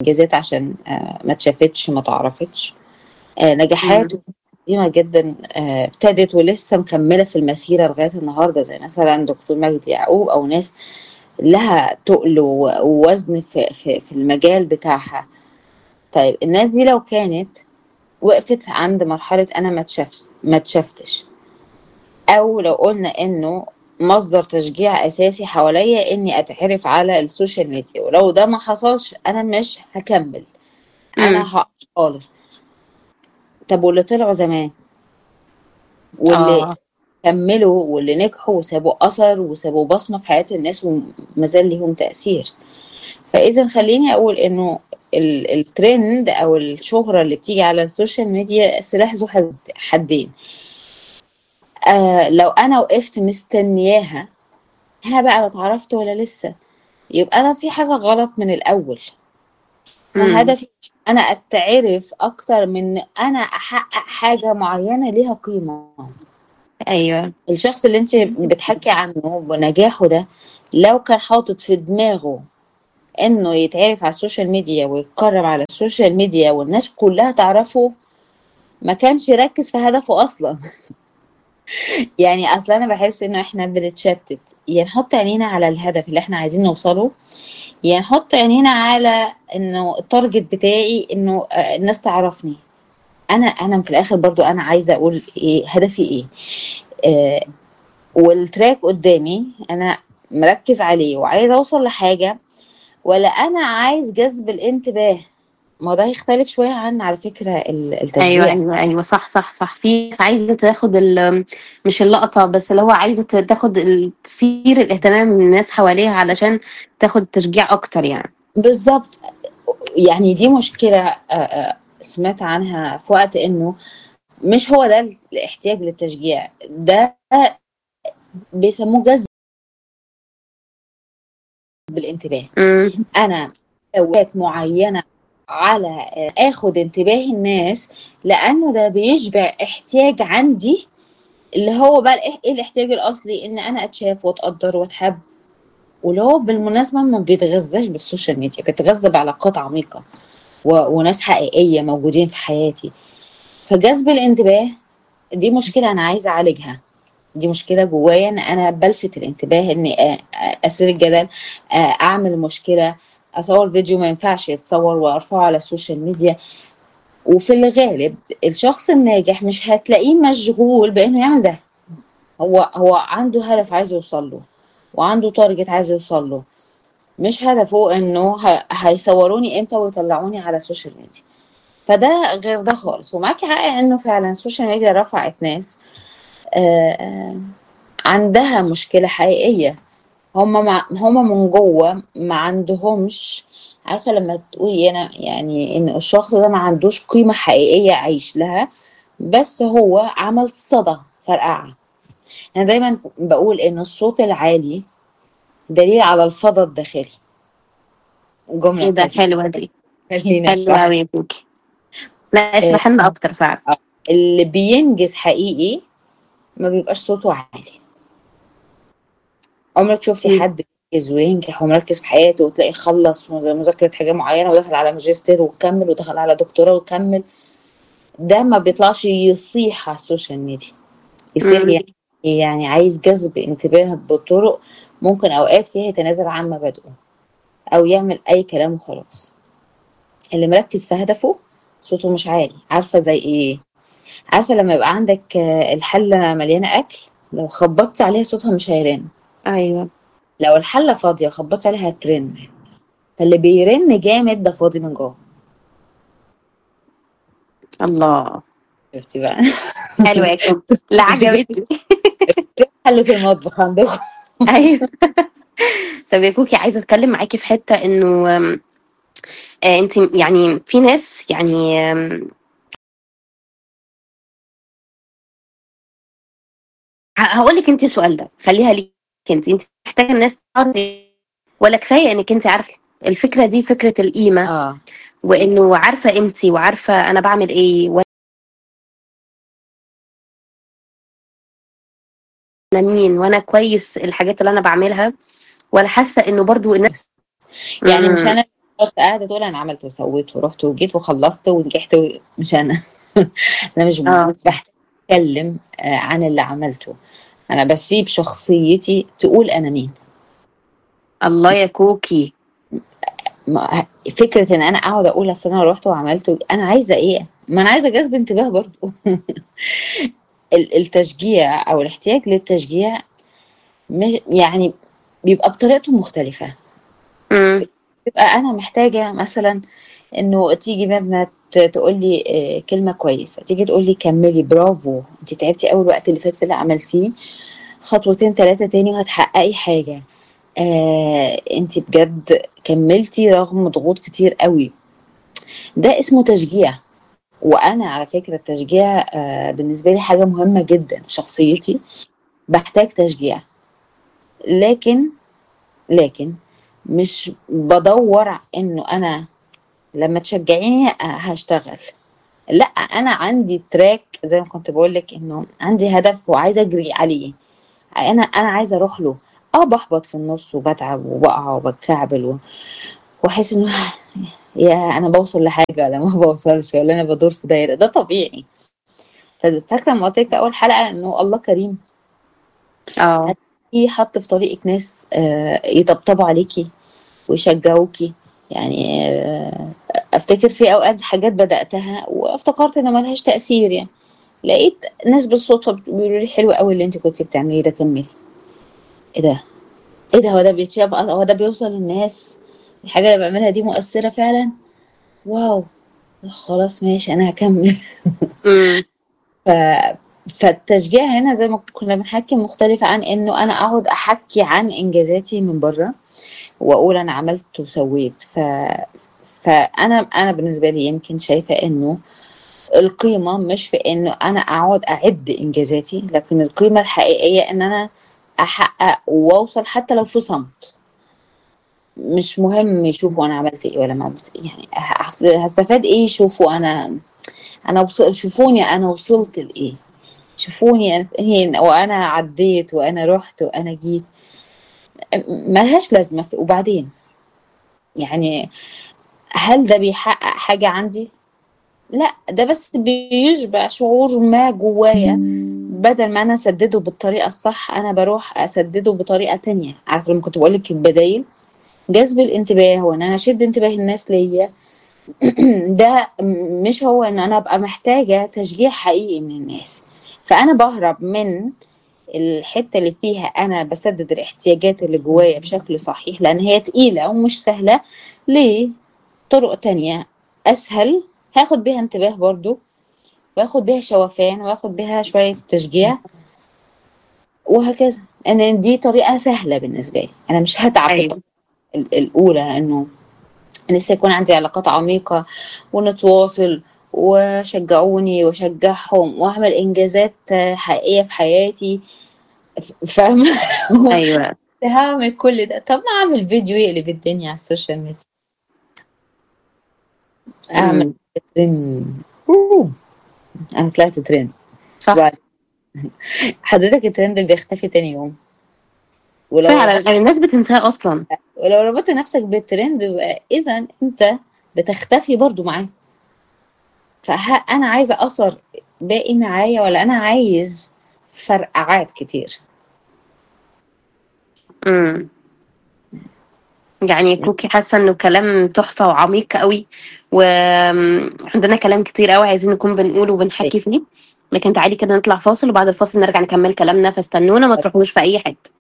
انجازات عشان آه، ما اتشافتش ما تعرفتش آه، نجاحات قديمة جدا آه، ابتدت ولسه مكملة في المسيرة لغاية النهاردة زي مثلا دكتور مجدي يعقوب أو ناس لها تقل و- ووزن في, في, في المجال بتاعها طيب الناس دي لو كانت وقفت عند مرحلة أنا ما اتشافش ما اتشافتش أو لو قلنا إنه مصدر تشجيع أساسي حواليا إني أتعرف على السوشيال ميديا ولو ده ما حصلش أنا مش هكمل مم. أنا هقف خالص طب واللي طلعوا زمان واللي اه كملوا واللي نجحوا وسابوا أثر وسابوا بصمة في حياة الناس ومازال ليهم تأثير فإذا خليني أقول إنه ال- الترند أو الشهرة اللي بتيجي على السوشيال ميديا سلاح ذو حد- حدين آه لو أنا وقفت مستنياها ها بقى أنا اتعرفت ولا لسه يبقى أنا في حاجة غلط من الأول أنا مم. هدفي أنا أتعرف أكتر من أنا أحقق حاجة معينة ليها قيمة ايوه الشخص اللي انت بتحكي عنه بنجاحه ده لو كان حاطط في دماغه انه يتعرف على السوشيال ميديا ويتكرم على السوشيال ميديا والناس كلها تعرفه ما كانش يركز في هدفه اصلا يعني اصلا انا بحس انه احنا بنتشتت يا نحط عينينا على الهدف اللي احنا عايزين نوصله يا نحط عينينا على انه التارجت بتاعي انه آه، الناس تعرفني انا انا في الاخر برضو انا عايزه اقول ايه هدفي ايه آه والتراك قدامي انا مركز عليه وعايز اوصل لحاجه ولا انا عايز جذب الانتباه ما ده يختلف شويه عن على فكره ال- ايوه التشجيع ايوه ايوه صح صح صح في ناس عايزه تاخد ال- مش اللقطه بس اللي هو عايزه ت- تاخد ال- تثير الاهتمام من الناس حواليها علشان تاخد تشجيع اكتر يعني بالظبط يعني دي مشكله آه، آه، سمعت عنها في وقت انه مش هو ده الاحتياج للتشجيع ده بيسموه جذب الانتباه امم انا اوقات معينه على آه، اخد انتباه الناس لانه ده بيشبع احتياج عندي اللي هو بقى الإح- ايه الاحتياج الاصلي ان انا اتشاف واتقدر واتحب واللي هو بالمناسبه ما بيتغذاش بالسوشيال ميديا بيتغذى بعلاقات عميقه و... وناس حقيقيه موجودين في حياتي فجذب الانتباه دي مشكله انا عايزه اعالجها دي مشكله جوايا ان انا بلفت الانتباه اني أ- أ- اثير الجدل أ- اعمل مشكله اصور فيديو ما ينفعش يتصور وارفعه على السوشيال ميديا وفي الغالب الشخص الناجح مش هتلاقيه مشغول بانه يعمل ده هو هو عنده هدف عايز يوصل له وعنده تارجت عايز يوصل له مش هدفه انه ه- هيصوروني امتى ويطلعوني على السوشيال ميديا فده غير ده خالص ومعاكي حق انه فعلا السوشيال ميديا رفعت ناس آه، آه، عندها مشكلة حقيقية هم مع هم من جوه ما عندهمش عارفة لما تقولي أنا يعني إن الشخص ده ما عندوش قيمة حقيقية عايش لها بس هو عمل صدى فرقعة أنا دايما بقول إن الصوت العالي دليل على الفضا الداخلي جملة ايه ده كده حلوه دي خليني حلوه أشرح قوي يا بوكي لا آه، اشرح لنا اكتر فعلا اللي بينجز حقيقي ما بيبقاش صوته عالي عمرك شفتي مم. حد بينجز وينجح ومركز في حياته وتلاقيه خلص مذاكرة حاجة معينة ودخل على ماجستير وكمل ودخل على دكتوراه وكمل ده ما بيطلعش يصيح على السوشيال ميديا يصيح مم. يعني يعني عايز جذب انتباه بطرق ممكن أوقات فيها يتنازل عن مبادئه أو يعمل أي كلام وخلاص اللي مركز في هدفه صوته مش عالي عارفة زي إيه عارفة لما يبقى عندك آه، الحلة مليانة أكل لو خبطت عليها صوتها مش هيرن ايوه لو الحلة فاضية خبطت عليها هترن فاللي بيرن جامد ده فاضي من جوه الله شفتي بقى حلوه يا كوكي لا عجبتني حلة المطبخ عندكم ايوه طب يا كوكي عايزه اتكلم معاكي في حته انه آم، آه انت يعني في ناس يعني آم، هقول لك انت السؤال ده خليها ليك انت انت محتاجه الناس تعرف ولا كفايه انك انت عارفه الفكره دي فكره القيمه اه وانه عارفه قيمتي وعارفه انا بعمل ايه وانا مين وانا كويس الحاجات اللي انا بعملها ولا حاسه انه برضو الناس يعني مش مم. انا كنت قاعده تقول انا عملت وسويت ورحت وجيت وخلصت ونجحت و... مش انا انا مش اه مش بحتاج اتكلم آه، عن اللي عملته انا بسيب شخصيتي تقول انا مين الله يا كوكي ما- فكره ان انا اقعد اقول اصل انا رحت وعملت انا عايزه ايه ما انا عايزه جذب انتباه برضو ال- التشجيع او الاحتياج للتشجيع مش يعني بيبقى بطريقته مختلفه امم بيبقى انا محتاجه مثلا انه تيجي مدنة تقول لي آه، كلمه كويسه تيجي تقول لي كملي برافو انت تعبتي اول وقت اللي فات في اللي عملتيه خطوتين ثلاثه تاني وهتحققي حاجه آه انت بجد كملتي رغم ضغوط كتير قوي ده اسمه تشجيع وانا على فكره التشجيع آه بالنسبه لي حاجه مهمه جدا في شخصيتي بحتاج تشجيع لكن لكن مش بدور انه انا لما تشجعيني هشتغل لا انا عندي تراك زي ما كنت بقول لك انه عندي هدف وعايزه اجري عليه انا انا عايزه اروح له اه بحبط في النص وبتعب وبقع وبتكعبل و- واحس انه يا انا بوصل لحاجه ولا ما بوصلش ولا انا بدور في دايره ده طبيعي فاكره لما قلت لك اول حلقه انه الله كريم اه يحط في طريقك ناس آه، يطبطبوا عليكي ويشجعوكي يعني آه، افتكر في اوقات حاجات بداتها وافتكرت ان ملهاش تاثير يعني لقيت ناس بالصدفه بيقولوا لي حلو قوي اللي انت كنتي بتعمليه ده كملي ايه ده ايه ده هو ده بيتشاف هو ده بيوصل للناس الحاجه اللي بعملها دي مؤثره فعلا واو خلاص ماشي انا هكمل امم ف... فالتشجيع هنا زي ما كنا بنحكي مختلف عن انه انا اقعد احكي عن انجازاتي من بره واقول انا عملت وسويت ف... فانا انا بالنسبه لي يمكن شايفه انه القيمه مش في انه انا اقعد اعد انجازاتي لكن القيمه الحقيقيه ان انا احقق واوصل حتى لو في صمت مش مهم يشوفوا انا عملت ايه ولا ما عملت ايه يعني أصل هستفاد ايه يشوفوا انا انا وصل شوفوني انا وصلت لايه شوفوني أنا فين وانا عديت وانا رحت وانا جيت ملهاش لازمه وبعدين يعني هل ده بيحقق حاجه عندي لا ده بس بيشبع شعور ما جوايا بدل ما انا اسدده بالطريقه الصح انا بروح اسدده بطريقه تانية عارفه لما كنت بقول لك البدايل جذب الانتباه وان انا اشد انتباه الناس ليا ده مش هو ان انا ابقى محتاجه تشجيع حقيقي من الناس فانا بهرب من الحته اللي فيها انا بسدد الاحتياجات اللي جوايا بشكل صحيح لان هي تقيله ومش سهله لطرق تانية اسهل هاخد بيها انتباه برضو واخد بيها شوفان واخد بيها شويه تشجيع وهكذا انا دي طريقه سهله بالنسبه لي انا مش هتعب في ايوه الطريقة ال- الاولى انه لسه يكون عندي علاقات عميقه ونتواصل وشجعوني وشجعهم واعمل انجازات حقيقيه في حياتي ف- فاهمه ايوه هعمل كل ده طب ما اعمل فيديو يقلب الدنيا على السوشيال ميديا اعمل امم ترند أوه، انا طلعت ترند صح وبعد- حضرتك الترند بيختفي تاني يوم ولو فعلا يعني الناس بتنساه اصلا ولو ربطت نفسك بالترند يبقى اذا انت بتختفي برضو معاه فانا عايزه اثر باقي معايا ولا انا عايز فرقعات كتير امم يعني كوكي حاسه انه كلام تحفه وعميق قوي وعندنا كلام كتير قوي عايزين نكون بنقوله وبنحكي فيه لكن تعالي كده نطلع فاصل وبعد الفاصل نرجع نكمل كلامنا فاستنونا ما تروحوش في اي حته